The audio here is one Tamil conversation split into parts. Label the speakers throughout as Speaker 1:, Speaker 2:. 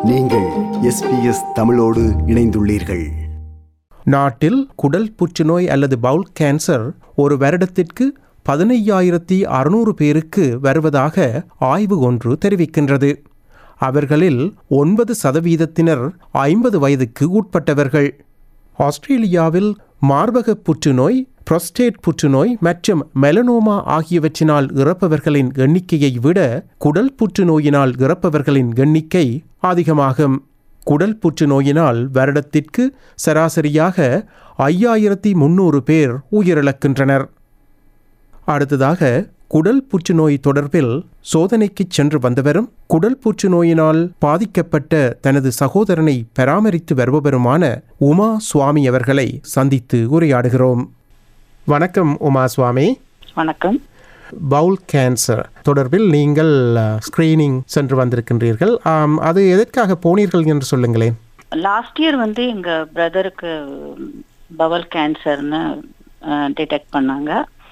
Speaker 1: நீங்கள் எஸ்பிஎஸ் தமிழோடு இணைந்துள்ளீர்கள்
Speaker 2: நாட்டில் குடல் புற்றுநோய் அல்லது பவுல் கேன்சர் ஒரு வருடத்திற்கு பதினையாயிரத்தி அறுநூறு பேருக்கு வருவதாக ஆய்வு ஒன்று தெரிவிக்கின்றது அவர்களில் ஒன்பது சதவீதத்தினர் ஐம்பது வயதுக்கு உட்பட்டவர்கள் ஆஸ்திரேலியாவில் மார்பக புற்றுநோய் புரோஸ்டேட் புற்றுநோய் மற்றும் மெலனோமா ஆகியவற்றினால் இறப்பவர்களின் எண்ணிக்கையை விட குடல் புற்றுநோயினால் இறப்பவர்களின் எண்ணிக்கை அதிகமாகும் குடல் புற்றுநோயினால் வருடத்திற்கு சராசரியாக ஐயாயிரத்தி முன்னூறு பேர் உயிரிழக்கின்றனர் அடுத்ததாக குடல் புற்றுநோய் தொடர்பில் சோதனைக்குச் சென்று வந்தவரும் குடல் புற்றுநோயினால் பாதிக்கப்பட்ட தனது சகோதரனை பராமரித்து வருபவருமான உமா சுவாமி அவர்களை சந்தித்து உரையாடுகிறோம் வணக்கம் உமா சுவாமி
Speaker 3: வணக்கம்
Speaker 2: பவுல் கேன்சர் தொடர்பில் நீங்கள் ஸ்கிரீனிங் சென்று வந்திருக்கின்றீர்கள் ஆம், அது எதற்காக போனீர்கள் என்று சொல்லுங்களேன்
Speaker 3: லாஸ்ட் இயர் வந்து எங்க பிரதருக்கு பவல் கேன்சர்னு டிடெக்ட் பண்ணாங்க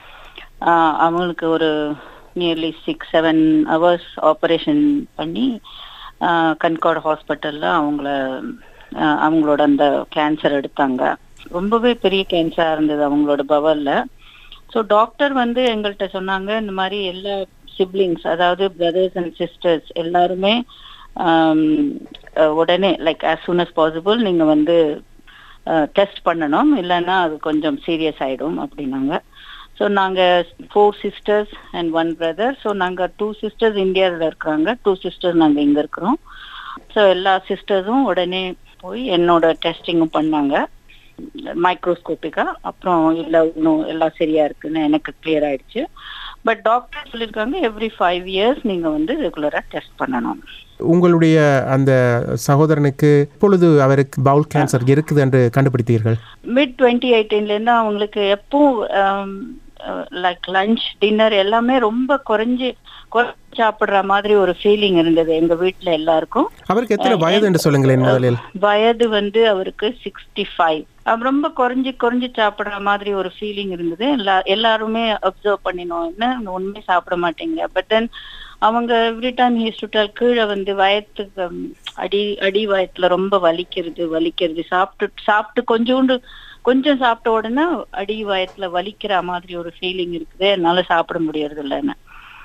Speaker 3: ஆஹ் அவங்களுக்கு ஒரு nearly six seven hours operation பண்ணி கன்கார்ட் ஹாஸ்பிட்டலில் அவங்கள ஆஹ் அவங்களோட அந்த கேன்சர் எடுத்தாங்க ரொம்பவே பெரிய கேன்சராக இருந்தது அவங்களோட பவலில் ஸோ டாக்டர் வந்து எங்கள்கிட்ட சொன்னாங்க இந்த மாதிரி எல்லா சிப்ளிங்ஸ் அதாவது பிரதர்ஸ் அண்ட் சிஸ்டர்ஸ் எல்லாருமே ஆம், அஹ், உடனே like as soon as possible நீங்க வந்து டெஸ்ட் பண்ணணும் இல்லைன்னா அது கொஞ்சம் சீரியஸ் ஆயிடும் அப்படின்னாங்க ஸோ நாங்கள் four sisters and one brother so நாங்கள் டூ சிஸ்டர்ஸ் இந்தியாவில் இருக்கிறாங்க டூ சிஸ்டர்ஸ் நாங்கள் இங்கே இருக்கிறோம் ஸோ எல்லா சிஸ்டர்ஸும் உடனே போய் என்னோட டெஸ்டிங்கும் பண்ணாங்க மைக்ரோஸ்கோப்பிக்கா அப்புறம் இல்லை இன்னும் எல்லாம் சரியா இருக்குன்னு எனக்கு கிளியர் ஆயிடுச்சு பட் டாக்டர் சொல்லியிருக்காங்க எவ்ரி ஃபைவ் இயர்ஸ் நீங்க வந்து ரெகுலரா டெஸ்ட் பண்ணணும்
Speaker 2: உங்களுடைய அந்த சகோதரனுக்கு இப்பொழுது அவருக்கு பவுல் கேன்சர் இருக்குது என்று கண்டுபிடித்தீர்கள்
Speaker 3: மிட் டுவெண்ட்டி எயிட்டீன்லேருந்து அவங்களுக்கு எப்பவும் லைக் லஞ்ச் டின்னர் எல்லாமே ரொம்ப குறைஞ்சு குறைஞ்சு சாப்பிடுற மாதிரி ஒரு ஃபீலிங் இருந்தது எங்க வீட்ல எல்லாருக்கும்
Speaker 2: அவருக்கு எத்தனை வயது என்று சொல்லுங்களேன் முதலில்
Speaker 3: வயது வந்து அவருக்கு சிக்ஸ்டி ஃபைவ் ரொம்ப குறைஞ்சு குறைஞ்சு சாப்பிடுற மாதிரி ஒரு ஃபீலிங் இருந்தது எல்லா எல்லாருமே அப்சர்வ் பண்ணினோம் என்ன உண்மை சாப்பிட மாட்டேங்க பட் தென் அவங்க எவ்ரி டைம் ஹிஸ்டுட்டல் கீழே வந்து வயத்துக்கு ம், அடி அடி வயத்துல ரொம்ப வலிக்கிறது வலிக்கிறது சாப்பிட்டு சாப்பிட்டு கொஞ்சோண்டு கொஞ்சம் சாப்பிட்ட உடனே அடி வயத்துல வலிக்கிற மாதிரி ஒரு ஃபீலிங் இருக்குது என்னால சாப்பிட முடியறது இல்லைன்னு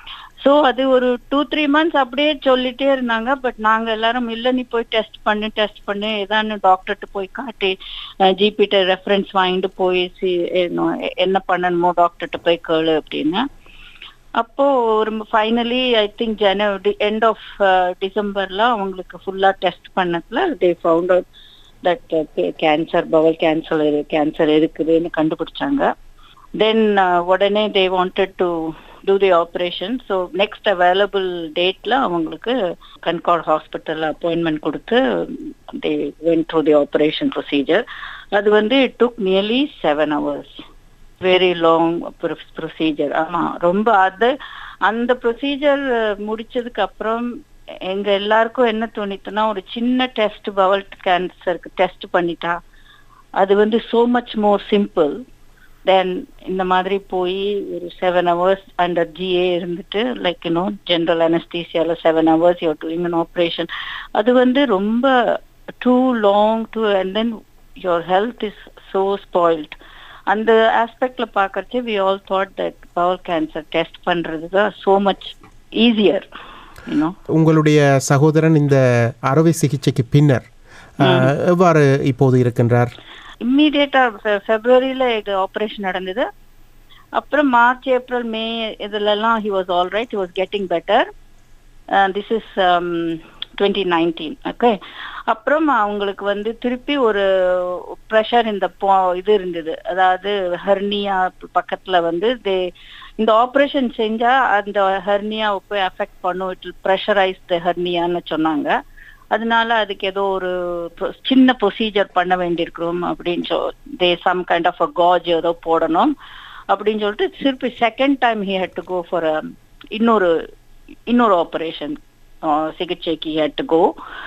Speaker 3: ஸோ அது ஒரு டூ த்ரீ மந்த்ஸ் அப்படியே சொல்லிட்டே இருந்தாங்க பட் நாங்க எல்லாரும் இல்ல நீ போய் டெஸ்ட் பண்ணு டெஸ்ட் பண்ணு ஏதான்னு டாக்டர்கிட்ட போய் காட்டி ஜிபிட்ட ரெஃபரன்ஸ் வாங்கிட்டு போய் சி என்ன என்ன பண்ணணுமோ டாக்டர்கிட்ட போய் கேளு அப்படின்னு அப்போ ஒரு finally I think January end of டிசம்பர்ல அவங்களுக்கு ஃபுல்லா டெஸ்ட் பண்ணதுல they found out that cancer bowel cancer cancer இருக்குதுன்னு கண்டுபிடிச்சாங்க தென் உடனே they wanted to do the operation so next available டேட்ல அவங்களுக்கு கன்கார்ட் ஹாஸ்பிட்டல் அப்பாயின்மெண்ட் கொடுத்து they went through the operation procedure அது வந்து it took nearly seven hours very long procedure ஆமா ரொம்ப அது அந்த ப்ரொசீஜர் முடிச்சதுக்கு அப்புறம் எங்க எல்லாருக்கும் என்ன தோணித்துன்னா ஒரு சின்ன டெஸ்ட் பவல் கேன்சருக்கு டெஸ்ட் பண்ணிட்டா அது வந்து so much more simple then இந்த மாதிரி போய் ஒரு செவன் ஹவர்ஸ் அண்டர் ஜிஏ இருந்துட்டு லைக் யூனோ ஜென்ரல் அனஸ்தீசியால seven hours you doing an operation அது வந்து ரொம்ப too long too and then your health is so spoiled அந்த ஆஸ்பெக்ட்ல பார்க்கறச்சு we all thought that bowel cancer test பண்றது தான் ஸோ மச் ஈஸியர் யூனோ
Speaker 2: உங்களுடைய சகோதரன் இந்த அறுவை சிகிச்சைக்கு பின்னர் அஹ், எவ்வாறு இப்போது இருக்கின்றார்
Speaker 3: இம்மீடியட்டா பிப்ரவரியில இது ஆப்ரேஷன் நடந்தது அப்புறம் மார்ச் ஏப்ரல் மே இதுலலாம் he was all right he was getting better this is twenty nineteen okay அப்புறம் அவங்களுக்கு வந்து திருப்பி ஒரு ப்ரெஷர் இந்த போ- இது இருந்தது அதாவது ஹெர்னியா பக்கத்துல வந்து தே இந்த ஆப்ரேஷன் செஞ்சா அந்த ஹெர்னியாவை போய் அஃபெக்ட் பண்ணும் இட் ப்ரெஷரைஸ் த ஹெர்னியான்னு சொன்னாங்க அதனால அதுக்கு ஏதோ ஒரு pro- சின்ன ப்ரொசீஜர் பண்ண வேண்டியிருக்கிறோம் அப்படின்னு சொல் they some kind of a gauze ஏதோ போடணும் அப்படின்னு சொல்லிட்டு திருப்பி second time he had to go for இன்னொரு இன்னொரு ஆப்ரேஷன் சிகிச்சைக்கு had to go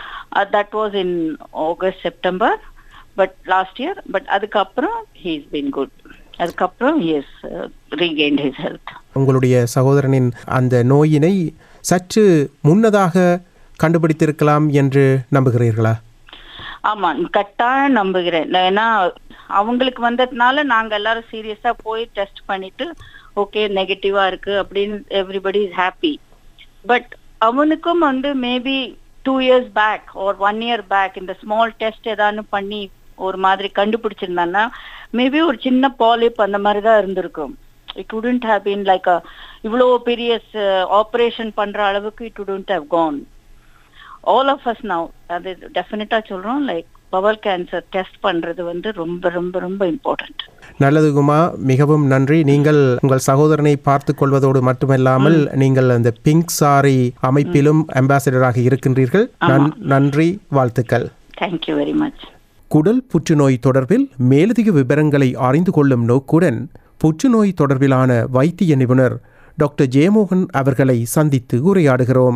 Speaker 3: that was in August September but last year but அதுக்கப்புறம் ஹீ இஸ் பீன் குட் அதுக்கப்புறம் he is regained his health
Speaker 2: உங்களுடைய சகோதரனின் அந்த நோயினை சற்று முன்னதாக கண்டுபிடித்திருக்கலாம் என்று நம்புகிறீர்களா
Speaker 3: ஆமா கட்டாயம் நம்புகிறேன் ஏன்னா அவங்களுக்கு வந்ததுனால நாங்க எல்லாரும் சீரியஸா போய் டெஸ்ட் பண்ணிட்டு ஓகே நெகட்டிவா இருக்கு அப்படின்னு எவ்ரிபடி இஸ் ஹாப்பி பட் அவனுக்கும் வந்து மேபி டூ இயர்ஸ் பேக் ஒரு ஒன் இயர் பேக் இந்த ஸ்மால் டெஸ்ட் ஏதாவது பண்ணி ஒரு மாதிரி கண்டுபிடிச்சிருந்தான்னா மேபி ஒரு சின்ன பாலிப் அந்த மாதிரி தான் இருந்திருக்கும் it wouldn't have been like இவ்வளோ பெரிய ஆப்ரேஷன் பண்ற அளவுக்கு it wouldn't have gone all of us now அது டெஃபினட்டா சொல்றோம் லைக் பவல் கேன்சர் டெஸ்ட் பண்றது வந்து ரொம்ப ரொம்ப ரொம்ப இம்பார்ட்டன்ட்
Speaker 2: நல்லது குமா மிகவும் நன்றி நீங்கள் உங்கள் சகோதரனை பார்த்து கொள்வதோடு மட்டுமல்லாமல் நீங்கள் அந்த பிங்க் சாரி அமைப்பிலும் அம்பாசிடராக இருக்கின்றீர்கள் நன்- நன்றி வாழ்த்துக்கள்
Speaker 3: தேங்க்யூ வெரி மச்
Speaker 2: குடல் புற்றுநோய் தொடர்பில் மேலதிக விவரங்களை அறிந்து கொள்ளும் நோக்குடன் புற்றுநோய் தொடர்பிலான வைத்திய நிபுணர் டாக்டர் ஜெயமோகன் அவர்களை சந்தித்து உரையாடுகிறோம்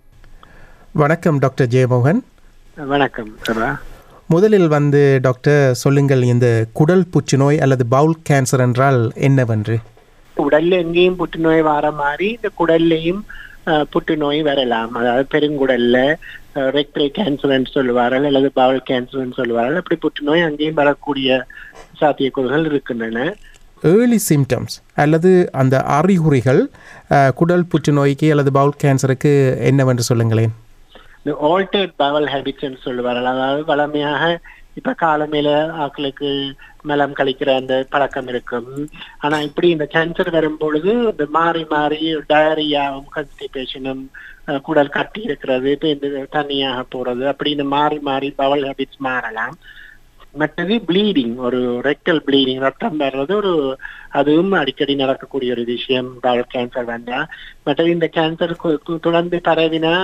Speaker 2: வணக்கம் டாக்டர் ஜெயமோகன்
Speaker 4: வணக்கம் சபா
Speaker 2: முதலில் வந்து டாக்டர் சொல்லுங்கள் இந்த குடல் புற்றுநோய் அல்லது பவுல் கேன்சர் என்றால் என்னவென்று
Speaker 4: உடல்ல எங்கேயும் புற்றுநோய் வர மாதிரி இந்த குடல்லையும் அஹ், புற்றுநோய் வரலாம் அதாவது பெருங்குடல்ல ரெக்டல் கேன்சர்னு சொல்லுவார்கள் அல்லது பவுல் கேன்சர்னு சொல்லுவார்கள் அப்படி புற்றுநோய் அங்கேயும் வரக்கூடிய சாத்தியக்கூறுகள் இருக்கின்றன
Speaker 2: ஏர்லி சிம்டம்ஸ் அல்லது அந்த அறிகுறிகள் அஹ், குடல் புற்றுநோய்க்கு அல்லது பவுல் கேன்சருக்கு என்னவென்று சொல்லுங்களேன்
Speaker 4: இந்த ஆல்டர்ட் பவல் ஹேபிட்ஸ்னு சொல்லுவார்கள் அதாவது வளமையாக இப்ப காலமையில ஆட்களுக்கு மலம் கழிக்கிற அந்த பழக்கம் இருக்கும் ஆனா இப்படி இந்த கேன்சர் வரும் பொழுது இந்த மாறி மாறி டயரியாவும் கன்ஸ்டிபேஷனும் குடல் கட்டி இருக்கிறது இப்ப இந்த தண்ணியாக போறது அப்படி இந்த மாறி மாறி பவல் ஹேபிட்ஸ் மாறலாம் மற்றது ப்ளீடிங் ஒரு ரெக்டல் ப்ளீடிங் ரத்தம் வர்றது ஒரு அதுவும் அடிக்கடி நடக்கக்கூடிய ஒரு விஷயம் பவல் கேன்சர் வந்தா மற்றது இந்த கேன்சர் தொடர்ந்து பரவினா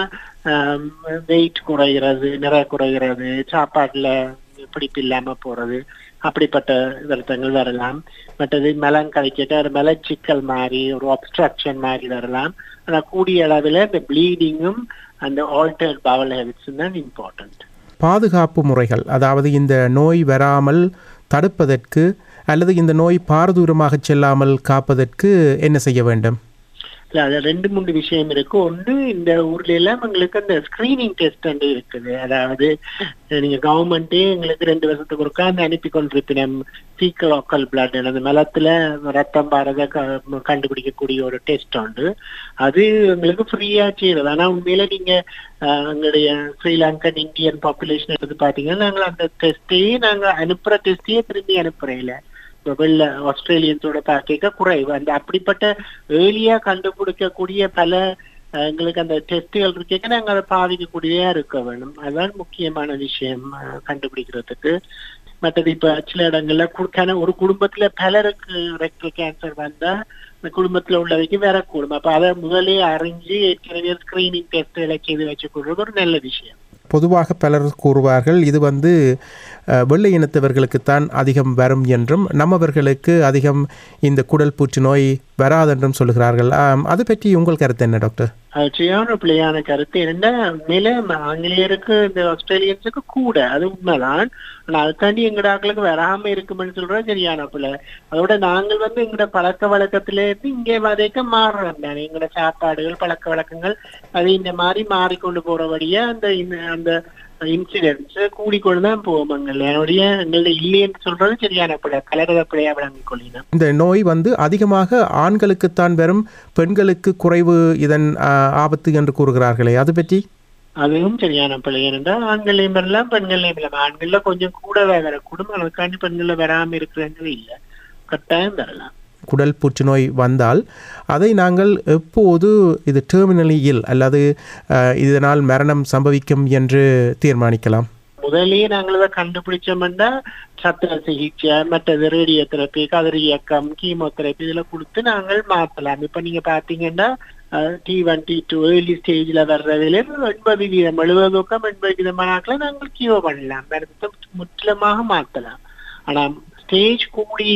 Speaker 4: வெயிட் குறைகிறது நிறை குறைகிறது சாப்பாட்டுல பிடிப்பு இல்லாம போறது அப்படிப்பட்ட வருத்தங்கள் வரலாம் மற்றது மலம் கழிக்கிட்டு ஒரு மலச்சிக்கல் மாதிரி ஒரு அப்ஸ்ட்ரக்ஷன் மாதிரி வரலாம் ஆனா கூடிய அளவில் இந்த ப்ளீடிங்கும் அந்த ஆல்டர் பவல் ஹெல்த்ஸ் தான் இம்பார்ட்டன்ட்
Speaker 2: பாதுகாப்பு முறைகள் அதாவது இந்த நோய் வராமல் தடுப்பதற்கு அல்லது இந்த நோய் பாரதூரமாக செல்லாமல் காப்பதற்கு என்ன செய்ய வேண்டும்
Speaker 4: இல்ல அது ரெண்டு மூணு விஷயம் இருக்கு ஒன்று இந்த ஊர்ல எல்லாம் எங்களுக்கு அந்த ஸ்கிரீனிங் டெஸ்ட் இருக்குது அதாவது நீங்க கவர்மெண்டே எங்களுக்கு ரெண்டு வருஷத்துக்கு ஒருக்கா அந்த அனுப்பி கொண்டிருப்பினம் சீக்கல் ஆக்கல் பிளட் அந்த மலத்துல ரத்தம் பாரத க- கண்டுபிடிக்கக்கூடிய ஒரு டெஸ்ட் உண்டு அது எங்களுக்கு ஃப்ரீயா செய்யறது ஆனா உண்மையில நீங்க அஹ், எங்களுடைய ஸ்ரீலங்கன் இந்தியன் பாப்புலேஷன் எடுத்து பாத்தீங்கன்னா நாங்கள் அந்த டெஸ்டையே நாங்க அனுப்புற டெஸ்டையே திரும்பி அனுப்புறேன் இப்ப வெள்ள ஆஸ்திரேலியன்ஸோட பாக்க குறைவு அந்த அப்படிப்பட்ட ஏர்லியா கண்டுபிடிக்கக்கூடிய பல அஹ், எங்களுக்கு அந்த டெஸ்ட்டுகள் இருக்கேங்க நாங்க அதை பாவிக்கக்கூடியதா இருக்க வேணும் அதுதான் முக்கியமான விஷயம் அஹ், கண்டுபிடிக்கிறதுக்கு மற்றது இப்ப சில இடங்கள்ல குடுக்கான ஒரு குடும்பத்துல பலருக்கு ரெக்டல் கேன்சர் வந்தா இந்த குடும்பத்துல உள்ளவைக்கு வரக்கூடும் அப்ப அதை முதலே அறிஞ்சு ஏற்கனவே ஸ்கிரீனிங் டெஸ்ட்களை செய்து வச்சுக்கொள்றது ஒரு நல்ல விஷயம்
Speaker 2: பொதுவாக பலர் கூறுவார்கள் இது வந்து அஹ், வெள்ளை இனத்தவர்களுக்குத்தான் அதிகம் வரும் என்றும் நம்மவர்களுக்கு அதிகம் இந்த குடல் புற்றுநோய் வராதென்றும் சொல்கிறார்கள் ஆம், அது பற்றி உங்கள் கருத்து என்ன டாக்டர்
Speaker 4: அது சரியான பிள்ளையான கருத்து என்னன்னா உண்மையில ஆங்கிலேயருக்கு இந்த ஆஸ்திரேலியன்ஸுக்கு கூட அது உண்மைதான் ஆனா அதுக்காண்டி எங்கட ஆட்களுக்கு வராம இருக்குமென்னு சொல்றது சரியான பிள்ளை அதோட நாங்கள் வந்து எங்கட பழக்க வழக்கத்துல இருந்து இங்கே வதைக்க மாறுறோம் தானே எங்கட சாப்பாடுகள் பழக்க வழக்கங்கள் அது இந்த மாதிரி மாறிக்கொண்டு போறபடியா அந்த இந்த- அந்த இன்சிடென்ட்ஸ் கூடிக்கொண்டு தான் போவோம் எங்கள் என்னுடைய எங்கள்ட்ட இல்லைன்னு சொல்றது சரியான பிள்ளை கலரத பிள்ளையா விளங்கிக் கொள்ளினோம்
Speaker 2: இந்த நோய் வந்து அதிகமாக ஆண்களுக்குத்தான் வரும் பெண்களுக்கு குறைவு இதன் அஹ், ஆபத்து என்று கூறுகிறார்களே அது பற்றி
Speaker 4: அதுவும் சரியான பிள்ளை ஏனென்றால் ஆண்களையும் வரலாம் பெண்களையும் வரலாம் ஆண்கள்ல கொஞ்சம் கூடவே வரக்கூடும் அதுக்காண்டி பெண்கள்ல வராம இருக்கிறது இல்ல கட்டாயம் வரலாம்
Speaker 2: குடல் புற்றுநோய் வந்தால் அதை நாங்கள் எப்போது இது டெர்மினலி இல் அல்லது அஹ், இதனால் மரணம் சம்பவிக்கும் என்று தீர்மானிக்கலாம்
Speaker 4: முதல்லயே நாங்கள் இதை கண்டுபிடிச்சோம்னா சத்திர சிகிச்சை மற்றது ரேடியோ தெரப்பி கதிரியக்கம் கீமோதெரப்பி இதுல கொடுத்து நாங்கள் மாத்தலாம் இப்ப நீங்க பாத்தீங்கன்னா T one T two early ஸ்டேஜ்ல வர்றதுல எண்பது வீதம் எழுபது பக்கம் எண்பது வீதமான ஆட்களை நாங்கள் கியூ பண்ணலாம் மருத்துவ முற்றிலுமாக மாத்தலாம் ஆனா ஸ்டேஜ் கூடி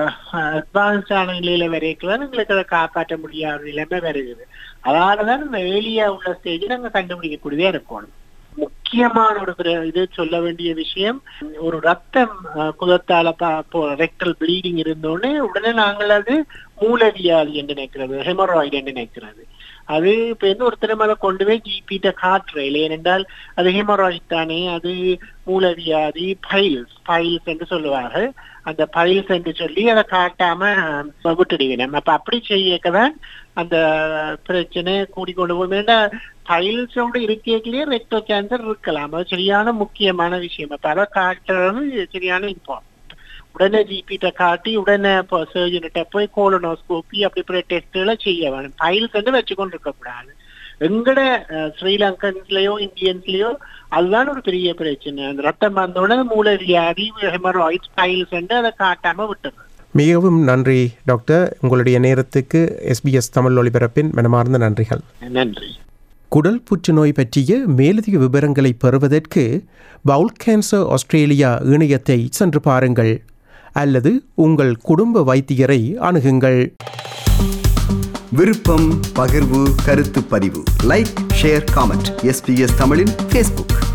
Speaker 4: அட்வான்ஸ் ஆன நிலையில வரைக்கும் எங்களுக்கு அதை காப்பாற்ற முடியாத நிலைமை வருகிறது அதனாலதான் இந்த ஏர்லியா உள்ள ஸ்டேஜ் நாங்க கண்டுபிடிக்கக்கூடியதா இருக்கணும் முக்கியமான ஒரு பிர- இது சொல்ல வேண்டிய விஷயம் ஒரு ரத்தம் அஹ், குதத்தால ரெக்டல் ப்ளீடிங் இருந்தோடனே உடனே நாங்கள் அது மூலவியாதி என்று நினைக்கிறது ஹெமராய்டு என்று நினைக்கிறது அது இப்ப என்ன ஒருத்தர் மேல கொண்டு போய் ஜிபிட்ட காட்டுற இல்லை ஏனென்றால் அது ஹெமராய்ட் தானே அது மூலவியாதி பைல்ஸ் பைல்ஸ் என்று சொல்லுவார்கள் அந்த பைல்ஸ் என்று சொல்லி அதை காட்டாம விட்டுடுவினம் அப்ப அப்படி செய்யக்கதான் அந்த பிரச்சனை கூடிக்கொண்டு போகும் பைல்ஸோட இருக்கேக்கிலேயே ரெக்டோ கேன்சர் இருக்கலாம் அது சரியான முக்கியமான விஷயம் அப்ப அதை காட்டுறது சரியான இம்பார்ட்டன்ட் உடனே ஜிபிட்ட காட்டி உடனே இப்போ சர்ஜன்கிட்ட போய் கோலனோஸ்கோபி அப்படி டெஸ்ட்களை செய்ய வேணும் பைல்ஸ் வந்து வச்சுக்கொண்டு இருக்கக்கூடாது எங்கட அஹ், ஸ்ரீலங்கன்ஸ்லயோ இந்தியன்ஸ்லயோ அதுதான் ஒரு பெரிய பிரச்சனை அந்த ரத்தம் வந்தோடனே மூல வியாதி ஹெமராய்ட்ஸ் பைல்ஸ் அதை காட்டாம விட்டுறது
Speaker 2: மிகவும் நன்றி டாக்டர் உங்களுடைய நேரத்துக்கு எஸ்பிஎஸ் தமிழ் ஒளிபரப்பின் மனமார்ந்த நன்றிகள்
Speaker 4: நன்றி
Speaker 2: குடல் புற்றுநோய் பற்றிய மேலதிக விவரங்களை பெறுவதற்கு பவுல் கேன்சர் ஆஸ்திரேலியா இணையத்தை சென்று பாருங்கள் அல்லது உங்கள் குடும்ப வைத்தியரை அணுகுங்கள்
Speaker 1: விருப்பம் பகிர்வு கருத்து பதிவு லைக் ஷேர் காமெண்ட் எஸ்பிஎஸ் தமிழின் ஃபேஸ்புக்